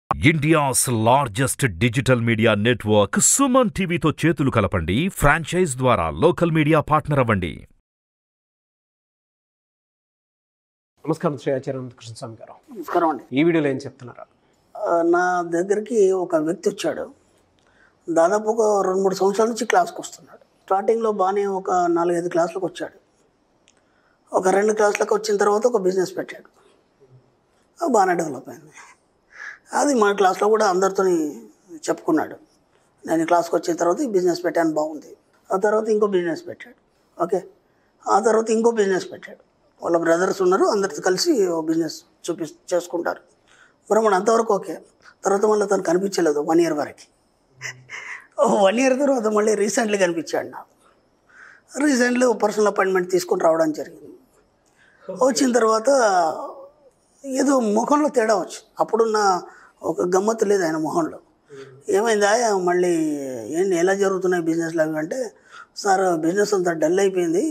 India's largest digital media network Suman టీవీతో చేతులు కలపండి ఫ్రాంచైజ్ ద్వారా లోకల్ మీడియా పార్ట్నర్ అవ్వండి నమస్కారం శ్రీ ఆచార్య కృష్ణస్వామి గారు నమస్కారం అండి ఈ వీడియోలో ఏం చెప్తున్నారు ఆ, నా దగ్గరికి ఒక వ్యక్తి వచ్చాడు దాదాపు ఒక రెండు మూడు సంవత్సరాల నుంచి క్లాస్కి వస్తున్నాడు స్టార్టింగ్లో బాగానే ఒక నాలుగైదు క్లాసులకు వచ్చాడు ఒక రెండు క్లాసులకు వచ్చిన తర్వాత ఒక బిజినెస్ పెట్టాడు ఆ, బాగానే డెవలప్ అయింది అది మా క్లాస్లో కూడా అందరితో చెప్పుకున్నాడు నేను ఈ క్లాస్కి వచ్చిన తర్వాత ఈ బిజినెస్ పెట్టాను బాగుంది ఆ తర్వాత ఇంకో బిజినెస్ పెట్టాడు ఓకే ఆ తర్వాత ఇంకో బిజినెస్ పెట్టాడు వాళ్ళ బ్రదర్స్ ఉన్నారు అందరితో కలిసి ఓ బిజినెస్ చూపి చేసుకుంటారు మరి మన అంతవరకు ఓకే తర్వాత మళ్ళీ తను కనిపించలేదు వన్ ఇయర్ వరకు వన్ ఇయర్ తర్వాత మళ్ళీ రీసెంట్లీ కనిపించాడు నాకు రీసెంట్లీ పర్సనల్ అపాయింట్మెంట్ తీసుకొని రావడం జరిగింది వచ్చిన తర్వాత ఏదో ముఖంలో తేడా వచ్చు అప్పుడున్న ఒక గమ్మత్తు లేదు ఆయన మొహంలో ఏమైందా మళ్ళీ ఏంటి ఎలా జరుగుతున్నాయి బిజినెస్లు అవి అంటే సార్ బిజినెస్ అంతా డల్ అయిపోయింది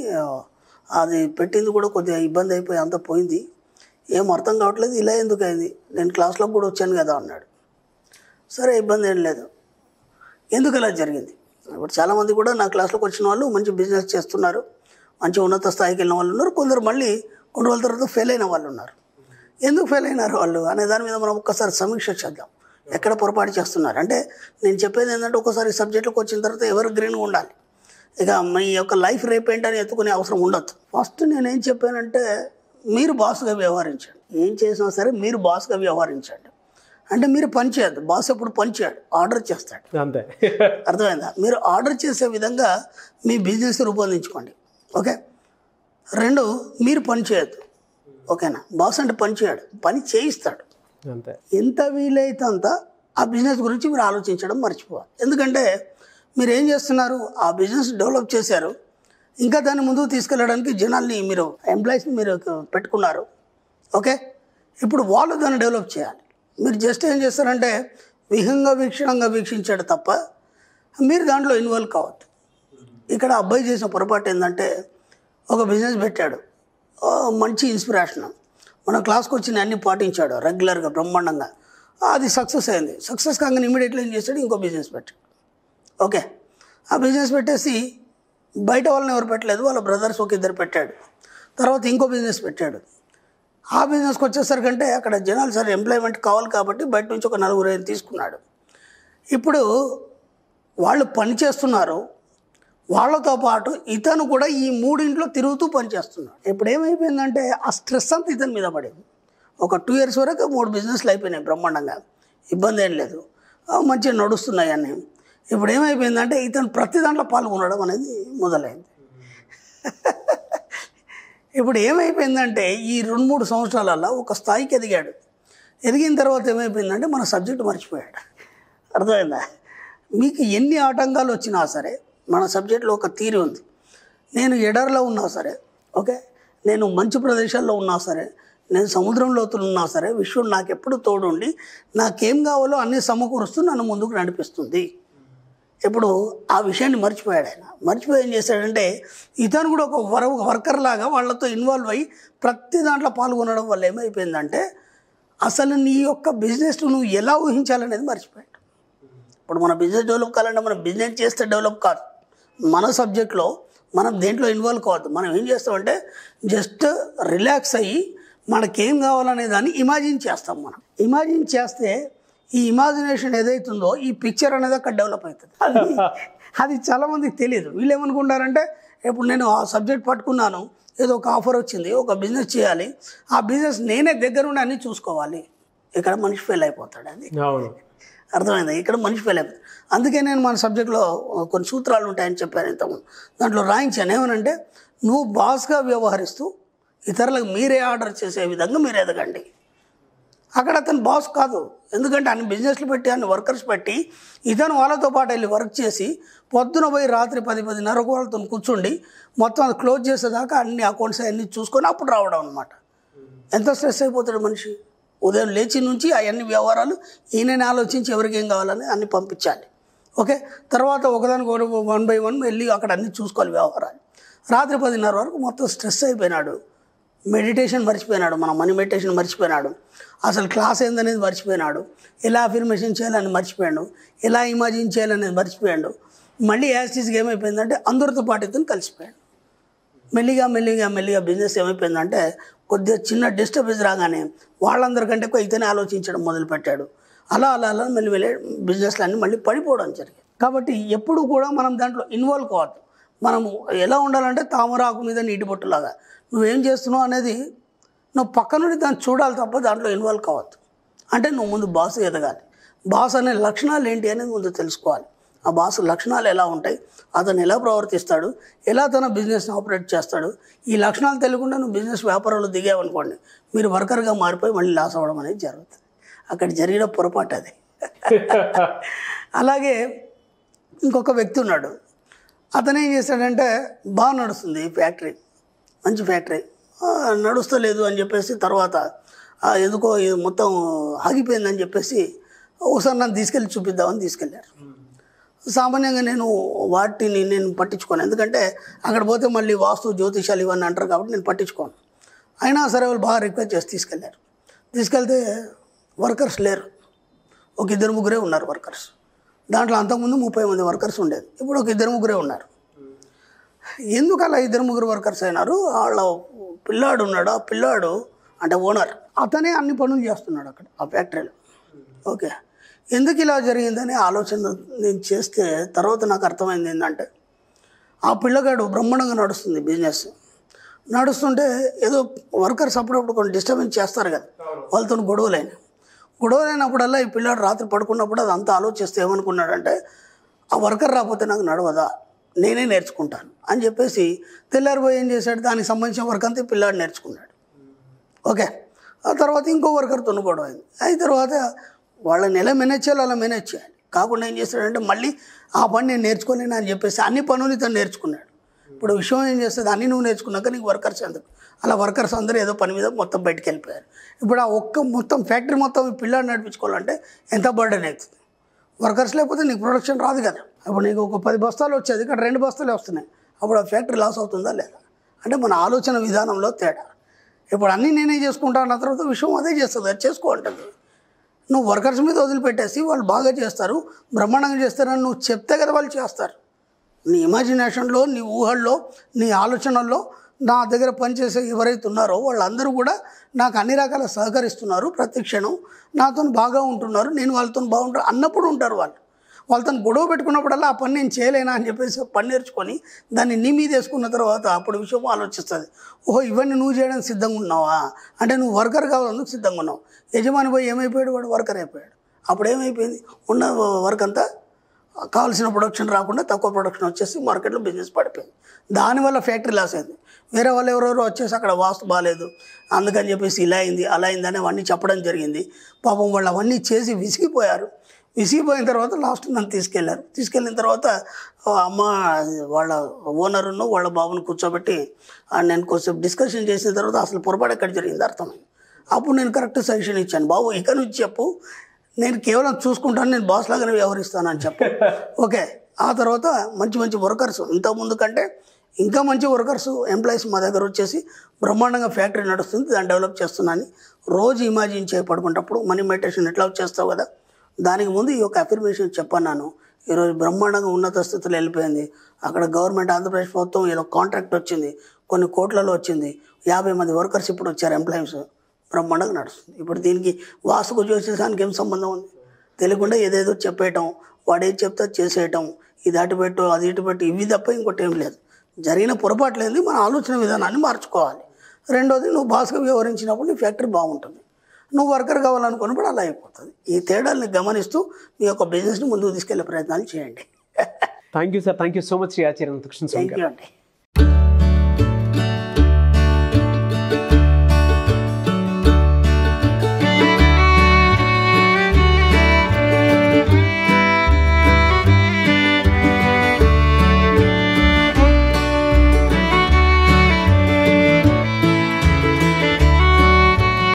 అది పెట్టింది కూడా కొద్దిగా ఇబ్బంది అయిపోయి అంతా పోయింది ఏం అర్థం కావట్లేదు ఇలా ఎందుకు అయింది నేను క్లాస్లోకి కూడా వచ్చాను కదా అన్నాడు సరే ఇబ్బంది ఏం లేదు ఎందుకు ఇలా జరిగింది ఇప్పుడు చాలామంది కూడా నా క్లాస్లోకి వచ్చిన వాళ్ళు మంచి బిజినెస్ చేస్తున్నారు మంచి ఉన్నత స్థాయికి వెళ్ళిన వాళ్ళు ఉన్నారు కొందరు మళ్ళీ కొన్ని రోజుల తర్వాత ఫెయిల్ అయిన వాళ్ళు ఉన్నారు ఎందుకు ఫెయిల్ అయినారు వాళ్ళు అనే దాని మీద మనం ఒక్కసారి సమీక్ష చేద్దాం ఎక్కడ పొరపాటు చేస్తున్నారు అంటే నేను చెప్పేది ఏంటంటే ఒక్కసారి సబ్జెక్టులకు వచ్చిన తర్వాత ఎవరు గ్రీన్గా ఉండాలి ఇక మీ యొక్క లైఫ్ రేపు ఏంటని ఎత్తుకునే అవసరం ఉండదు ఫస్ట్ నేను ఏం చెప్పానంటే మీరు బాస్గా వ్యవహరించండి ఏం చేసినా సరే మీరు బాస్గా వ్యవహరించండి అంటే మీరు పని చేయద్దు బాస్ ఎప్పుడు పని చేయడు ఆర్డర్ చేస్తాడు అంతే అర్థమైందా మీరు ఆర్డర్ చేసే విధంగా మీ బిజినెస్ రూపొందించుకోండి ఓకే రెండు మీరు పని చేయొద్దు ఓకేనా బాస్ అంటే పని చేయడు పని చేయిస్తాడు అంతే ఎంత వీలైతే అంత ఆ బిజినెస్ గురించి మీరు ఆలోచించడం మర్చిపోవాలి ఎందుకంటే మీరు ఏం చేస్తున్నారు ఆ బిజినెస్ డెవలప్ చేశారు ఇంకా దాన్ని ముందుకు తీసుకెళ్ళడానికి జనాల్ని మీరు ఎంప్లాయీస్ని మీరు పెట్టుకున్నారు ఓకే ఇప్పుడు వాళ్ళు దాన్ని డెవలప్ చేయాలి మీరు జస్ట్ ఏం చేస్తారంటే విహంగా వీక్షణంగా వీక్షించాడు తప్ప మీరు దాంట్లో ఇన్వాల్వ్ కావద్దు ఇక్కడ అబ్బాయి చేసిన పొరపాటు ఏంటంటే ఒక బిజినెస్ పెట్టాడు ఆ, మంచి ఇన్స్పిరేషన్ మన క్లాస్కి వచ్చిన అన్ని పాటించాడు రెగ్యులర్గా బ్రహ్మాండంగా అది సక్సెస్ అయింది సక్సెస్ కాగానే ఇమీడియట్లీ ఏం చేశాడు ఇంకో బిజినెస్ పెట్టాడు ఓకే ఆ బిజినెస్ పెట్టేసి బయట వాళ్ళని ఎవరు పెట్టలేదు వాళ్ళ బ్రదర్స్ ఒక ఇద్దరు పెట్టాడు తర్వాత ఇంకో బిజినెస్ పెట్టాడు ఆ బిజినెస్కి వచ్చేసరికంటే అక్కడ జనాలు సరే ఎంప్లాయ్మెంట్ కావాలి కాబట్టి బయట నుంచి ఒక నలుగురు ఐదు తీసుకున్నాడు ఇప్పుడు వాళ్ళు పని చేస్తున్నారు వాళ్ళతో పాటు ఇతను కూడా ఈ మూడింట్లో తిరుగుతూ పనిచేస్తున్నాడు ఇప్పుడు ఏమైపోయిందంటే ఆ స్ట్రెస్ అంతా ఇతని మీద పడింది ఒక టూ ఇయర్స్ వరకు మూడు బిజినెస్లు అయిపోయినాయి బ్రహ్మాండంగా ఇబ్బంది ఏం లేదు ఆ, మంచిగా నడుస్తున్నాయి అన్నీ ఇప్పుడు ఏమైపోయిందంటే ఇతను ప్రతి దాంట్లో పాల్గొనడం అనేది మొదలైంది ఇప్పుడు ఏమైపోయిందంటే ఈ రెండు మూడు సంవత్సరాలలో ఒక స్థాయికి ఎదిగాడు ఎదిగిన తర్వాత ఏమైపోయిందంటే మన సబ్జెక్ట్ మర్చిపోయాడు అర్థమైందా మీకు ఎన్ని ఆటంకాలు వచ్చినా సరే మన సబ్జెక్ట్లో ఒక తీరు ఉంది నేను ఎడర్లో ఉన్నా సరే ఓకే నేను మంచి ప్రదేశాల్లో ఉన్నా సరే నేను సముద్రం లోతులు ఉన్నా సరే విశ్వం నాకు ఎప్పుడు తోడుండి నాకేం కావాలో అన్నీ సమకూరుస్తూ నన్ను ముందుకు నడిపిస్తుంది ఇప్పుడు ఆ విషయాన్ని మర్చిపోయాడు ఆయన మర్చిపోయి ఏం చేశాడంటే ఇతను కూడా ఒక వర వర్కర్ లాగా వాళ్ళతో ఇన్వాల్వ్ అయ్యి ప్రతి దాంట్లో పాల్గొనడం వల్ల ఏమైపోయిందంటే అసలు నీ యొక్క బిజినెస్ నువ్వు ఎలా ఊహించాలనేది మర్చిపోయాడు ఇప్పుడు మన బిజినెస్ డెవలప్ కావాలంటే మనం బిజినెస్ చేస్తే డెవలప్ కాదు మన సబ్జెక్ట్లో మనం దేంట్లో ఇన్వాల్వ్ కావద్దు మనం ఏం చేస్తామంటే జస్ట్ రిలాక్స్ అయ్యి మనకేం కావాలనే దాన్ని ఇమాజిన్ చేస్తాం మనం ఇమాజిన్ చేస్తే ఈ ఇమాజినేషన్ ఏదైతుందో ఈ పిక్చర్ అనేది అక్కడ డెవలప్ అవుతుంది అది అది చాలామందికి తెలియదు వీళ్ళు ఏమనుకుంటారంటే ఇప్పుడు నేను ఆ సబ్జెక్ట్ పట్టుకున్నాను ఏదో ఒక ఆఫర్ వచ్చింది ఒక బిజినెస్ చేయాలి ఆ బిజినెస్ నేనే దగ్గరుండి అన్నీ చూసుకోవాలి ఇక్కడ మనిషి ఫెయిల్ అయిపోతాడు అది అవును అర్థమైందా ఇక్కడ మనిషి ఫెయిల్ అయిపోతుంది అందుకే నేను మన సబ్జెక్ట్లో కొన్ని సూత్రాలు ఉంటాయని చెప్పాను ఇంతకుముందు దాంట్లో రాయించాను ఏమనంటే నువ్వు బాస్గా వ్యవహరిస్తూ ఇతరులకు మీరే ఆర్డర్ చేసే విధంగా మీరు ఎదగండి అక్కడ అతను బాస్ కాదు ఎందుకంటే అన్ని బిజినెస్లు పెట్టి అన్ని వర్కర్స్ పెట్టి ఇతను వాళ్ళతో పాటు వెళ్ళి వర్క్ చేసి పొద్దున పోయి రాత్రి పది పదిన్నరకు వాళ్ళతో కూర్చుండి మొత్తం అది క్లోజ్ చేసేదాకా అన్ని అకౌంట్స్ అన్ని చూసుకొని అప్పుడు రావడం అనమాట ఎంత స్ట్రెస్ అయిపోతాడు మనిషి ఉదయం లేచి నుంచి అవన్నీ వ్యవహారాలు ఈయనని ఆలోచించి ఎవరికి ఏం కావాలని అన్ని పంపించాలి ఓకే తర్వాత ఒకదానికి వన్ బై వన్ వెళ్ళి అక్కడ అన్ని చూసుకోవాలి వ్యవహారాలు రాత్రి పదిన్నర వరకు మొత్తం స్ట్రెస్ అయిపోయినాడు మెడిటేషన్ మర్చిపోయినాడు మన మనీ మెడిటేషన్ మర్చిపోయినాడు అసలు క్లాస్ ఏందనేది మర్చిపోయినాడు ఎలా అఫర్మేషన్ చేయాలని మర్చిపోయాడు ఎలా ఇమాజిన్ చేయాలనేది మర్చిపోయాడు మళ్ళీ యాస్టీస్గా ఏమైపోయిందంటే అందరితో పాటు ఇతను కలిసిపోయాడు మెల్లిగా మెల్లిగా మెల్లిగా బిజినెస్ ఏమైపోయిందంటే కొద్దిగా చిన్న డిస్టర్బెన్స్ రాగానే వాళ్ళందరికంటే ఎక్కువ ఇతనే ఆలోచించడం మొదలుపెట్టాడు అలా అలా అలా మెల్లి మెల్లి బిజినెస్లు అన్నీ మళ్ళీ పడిపోవడం జరిగింది కాబట్టి ఎప్పుడు కూడా మనం దాంట్లో ఇన్వాల్వ్ కావద్దు మనము ఎలా ఉండాలంటే తామరాకు మీద నీటి బొట్టులాగా నువ్వేం చేస్తున్నావు అనేది నువ్వు పక్క నుండి దాన్ని చూడాలి తప్ప దాంట్లో ఇన్వాల్వ్ కావద్దు అంటే నువ్వు ముందు బాస్ ఎదగాలి బాస్ అనే లక్షణాలు ఏంటి అనేది ముందు తెలుసుకోవాలి ఆ బాస్ లక్షణాలు ఎలా ఉంటాయి అతను ఎలా ప్రవర్తిస్తాడు ఎలా తన బిజినెస్ని ఆపరేట్ చేస్తాడు ఈ లక్షణాలు తెలియకుండా నువ్వు బిజినెస్ వ్యాపారంలో దిగావనుకోండి మీరు వర్కర్గా మారిపోయి మళ్ళీ లాస్ అవ్వడం అనేది జరుగుతుంది అక్కడ జరిగిన పొరపాటు అది అలాగే ఇంకొక వ్యక్తి ఉన్నాడు అతను ఏం చేశాడంటే బాగా నడుస్తుంది ఈ ఫ్యాక్టరీ మంచి ఫ్యాక్టరీ ఆ, నడుస్తలేదు అని చెప్పేసి తర్వాత ఆ, ఎందుకో ఇది మొత్తం ఆగిపోయిందని చెప్పేసి ఒకసారి నన్ను తీసుకెళ్ళి చూపిద్దామని తీసుకెళ్ళారు సామాన్యంగా నేను వాటిని నేను పట్టించుకోను ఎందుకంటే అక్కడ పోతే మళ్ళీ వాస్తు జ్యోతిషాలు ఇవన్నీ అంటారు కాబట్టి నేను పట్టించుకోను అయినా సరే వాళ్ళు బాగా రిక్వెస్ట్ చేసి తీసుకెళ్ళారు తీసుకెళ్తే వర్కర్స్ లేరు ఒక ఇద్దరు ముగ్గురే ఉన్నారు వర్కర్స్ దాంట్లో అంతకుముందు ముప్పై మంది వర్కర్స్ ఉండేది ఇప్పుడు ఒక ఇద్దరు ముగ్గురే ఉన్నారు ఎందుకు అలా ఇద్దరు ముగ్గురు వర్కర్స్ అయినారు వాళ్ళ పిల్లాడు ఉన్నాడు ఆ పిల్లాడు అంటే ఓనర్ అతనే అన్ని పనులు చేస్తున్నాడు అక్కడ ఆ ఫ్యాక్టరీలో ఓకే ఎందుకు ఇలా జరిగిందని ఆలోచన నేను చేస్తే తర్వాత నాకు అర్థమైంది ఏంటంటే ఆ పిల్లగాడు బ్రహ్మాండంగా నడుస్తుంది బిజినెస్ నడుస్తుంటే ఏదో వర్కర్స్ అప్పుడప్పుడు కొన్ని డిస్టర్బెన్స్ చేస్తారు కదా వాళ్ళతో గొడవలైన గొడవలైనప్పుడల్లా ఈ పిల్లాడు రాత్రి పడుకున్నప్పుడు అది అంతా ఆలోచిస్తే ఏమనుకున్నాడంటే ఆ వర్కర్ రాకపోతే నాకు నడవదా నేనే నేర్చుకుంటాను అని చెప్పేసి తెల్లారిపోయి ఏం చేశాడు దానికి సంబంధించిన వర్క్ అంతా ఈ పిల్లాడు నేర్చుకున్నాడు ఓకే ఆ తర్వాత ఇంకో వర్కర్ గొడవ అయింది అయిన తర్వాత వాళ్ళని ఎలా మేనేజ్ చేయాలో అలా మేనేజ్ చేయాలి కాకుండా ఏం చేస్తాడంటే మళ్ళీ ఆ పని నేను నేర్చుకోలేను అని చెప్పేసి అన్ని పనులు తను నేర్చుకున్నాడు ఇప్పుడు విషయం ఏం చేస్తుంది అన్ని నువ్వు నేర్చుకున్నాక నీకు వర్కర్స్ ఎందుకు అలా వర్కర్స్ అందరూ ఏదో పని మీద మొత్తం బయటికి వెళ్ళిపోయారు ఇప్పుడు ఆ ఒక్క మొత్తం ఫ్యాక్టరీ మొత్తం ఈ పిల్లాడు నడిపించుకోవాలంటే ఎంత బర్డెన్ అవుతుంది వర్కర్స్ లేకపోతే నీకు ప్రొడక్షన్ రాదు కదా అప్పుడు నీకు ఒక పది బస్తాలు వచ్చేది ఇక్కడ రెండు బస్తాలే వస్తున్నాయి అప్పుడు ఆ ఫ్యాక్టరీ లాస్ అవుతుందా లేదా అంటే మన ఆలోచన విధానంలో తేడా ఇప్పుడు అన్నీ నేనే చేసుకుంటా అన్న తర్వాత విషయం అదే చేస్తుంది అది చేసుకో అంటుంది నువ్వు వర్కర్స్ మీద వదిలిపెట్టేసి వాళ్ళు బాగా చేస్తారు బ్రహ్మాండంగా చేస్తారని నువ్వు చెప్తే కదా వాళ్ళు చేస్తారు నీ ఇమాజినేషన్లో నీ ఊహల్లో నీ ఆలోచనల్లో నా దగ్గర పనిచేసే ఎవరైతే ఉన్నారో వాళ్ళందరూ కూడా నాకు అన్ని రకాల సహకరిస్తున్నారు ప్రతి క్షణం నాతో బాగా ఉంటున్నారు నేను వాళ్ళతో బాగుంటారు అన్నప్పుడు ఉంటారు వాళ్ళు వాళ్ళతో గొడవ పెట్టుకున్నప్పుడల్లా ఆ పని నేను చేయలేనా అని చెప్పేసి పని నేర్చుకొని దాన్ని నీ మీద వేసుకున్న తర్వాత అప్పుడు విషయం ఆలోచిస్తుంది ఓహో ఇవన్నీ నువ్వు చేయడానికి సిద్ధంగా ఉన్నావా అంటే నువ్వు వర్కర్ కావాలందుకు సిద్ధంగా ఉన్నావు యజమాని పోయి ఏమైపోయాడు వాడు వర్కర్ అయిపోయాడు అప్పుడు ఏమైపోయింది ఉన్న వర్క్ అంతా కావాల్సిన ప్రొడక్షన్ రాకుండా తక్కువ ప్రొడక్షన్ వచ్చేసి మార్కెట్లో బిజినెస్ పడిపోయింది దానివల్ల ఫ్యాక్టరీ లాస్ అయింది వేరే వాళ్ళు ఎవరెవరో వచ్చేసి అక్కడ వాస్తు బాగాలేదు అందుకని చెప్పేసి ఇలా అయింది అలా అయింది అని అవన్నీ చెప్పడం జరిగింది పాపం వాళ్ళు అవన్నీ చేసి విసిగిపోయారు విసిగిపోయిన తర్వాత లాస్ట్ నన్ను తీసుకెళ్లారు తీసుకెళ్ళిన తర్వాత ఆ అమ్మ వాళ్ళ ఓనరును వాళ్ళ బాబుని కూర్చోబెట్టి ఆ నేను కొంచెం డిస్కషన్ చేసిన తర్వాత అసలు పొరపాటు ఎక్కడ జరిగింది అర్థమైంది అప్పుడు నేను కరెక్ట్ సజెషన్ ఇచ్చాను బాబు ఇక నుంచి చెప్పు నేను కేవలం చూసుకుంటాను నేను బాస్ లాగానే వ్యవహరిస్తాను అని చెప్పు ఓకే ఆ తర్వాత మంచి మంచి వర్కర్స్ ఇంత ముందు కంటే ఇంకా మంచి వర్కర్స్ ఎంప్లాయీస్ మా దగ్గర వచ్చేసి బ్రహ్మాండంగా ఫ్యాక్టరీ నడుస్తుంది దాన్ని డెవలప్ చేస్తున్నాను రోజు ఇమాజిన్ చేయబడుకున్నప్పుడు మనీ మెడిటేషన్ ఎట్లా చేస్తావు కదా దానికి ముందు ఈ యొక్క అఫర్మేషన్ చెప్పన్నాను ఈరోజు బ్రహ్మాండంగా ఉన్నత స్థితిలో వెళ్ళిపోయింది అక్కడ గవర్నమెంట్ ఆంధ్రప్రదేశ్ ప్రభుత్వం ఏదో కాంట్రాక్ట్ వచ్చింది కొన్ని కోట్లలో వచ్చింది యాభై మంది వర్కర్స్ ఇప్పుడు వచ్చారు ఎంప్లాయీస్ బ్రహ్మాండంగా నడుస్తుంది ఇప్పుడు దీనికి వాసుకు జ్యోతిషానికి ఏం సంబంధం ఉంది తెలియకుండా ఏదేదో చెప్పేయటం వాడు ఏం చెప్తే అది చేసేయటం ఇది అటు పెట్టు అది ఇటు పెట్టు ఇవి తప్ప ఇంకోటి ఏం లేదు జరిగిన పొరపాటు లేదు మన ఆలోచన విధానాన్ని మార్చుకోవాలి రెండోది నువ్వు బాస్గా వ్యవహరించినప్పుడు నీ ఫ్యాక్టరీ బాగుంటుంది నువ్వు వర్కర్ కావాలనుకున్నప్పుడు అలా అయిపోతుంది ఈ తేడాల్ని గమనిస్తూ మీ యొక్క బిజినెస్ని ముందుకు తీసుకెళ్లే ప్రయత్నాలు చేయండి thank you sir thank you so much Shri Acharya Krishna Swami thank గారు యూ అండి